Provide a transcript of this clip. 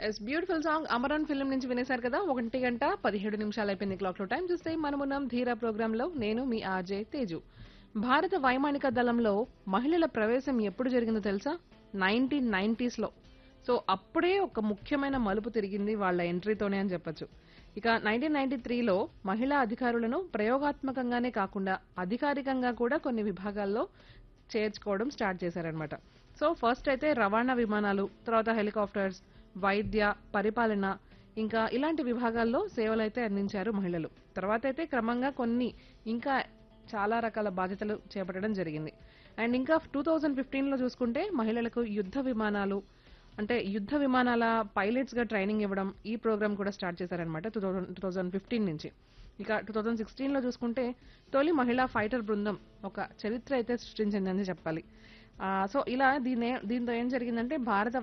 yes beautiful song Amaran film నుంచి వినేశారు కదా ఒకటి గంట పదిహేడు నిమిషాలు అయిపోయింది క్లాక్ లో టైం చూస్తే మనమున్నాం ధీరా ప్రోగ్రామ్ లో నేను మీ ఆర్జే తేజు భారత వైమానిక దళంలో మహిళల ప్రవేశం ఎప్పుడు జరిగిందో తెలుసా నైన్టీన్ నైన్టీస్ లో సో అప్పుడే ఒక ముఖ్యమైన మలుపు తిరిగింది వాళ్ళ ఎంట్రీతోనే అని చెప్పొచ్చు ఇక నైన్టీన్ నైన్టీ త్రీలో మహిళా అధికారులను ప్రయోగాత్మకంగానే కాకుండా అధికారికంగా కూడా కొన్ని విభాగాల్లో చేర్చుకోవడం స్టార్ట్ చేశారనమాట సో ఫస్ట్ అయితే రవాణా విమానాలు తర్వాత హెలికాప్టర్స్ వైద్య పరిపాలన ఇంకా ఇలాంటి విభాగాల్లో సేవలు అయితే అందించారు మహిళలు తర్వాత అయితే క్రమంగా కొన్ని ఇంకా చాలా రకాల బాధ్యతలు చేపట్టడం జరిగింది అండ్ ఇంకా టూ థౌజండ్ ఫిఫ్టీన్లో చూసుకుంటే మహిళలకు యుద్ధ విమానాలు అంటే యుద్ధ విమానాల పైలట్స్ గా ట్రైనింగ్ ఇవ్వడం ఈ ప్రోగ్రామ్ కూడా స్టార్ట్ చేశారనమాట two thousand two thousand fifteen నుంచి ఇక టూ థౌసండ్ సిక్స్టీన్ లో చూసుకుంటే తొలి మహిళా ఫైటర్ బృందం ఒక చరిత్ర అయితే సృష్టించిందని చెప్పాలి ఆ, సో ఇలా దీని దీంతో ఏం జరిగిందంటే భారత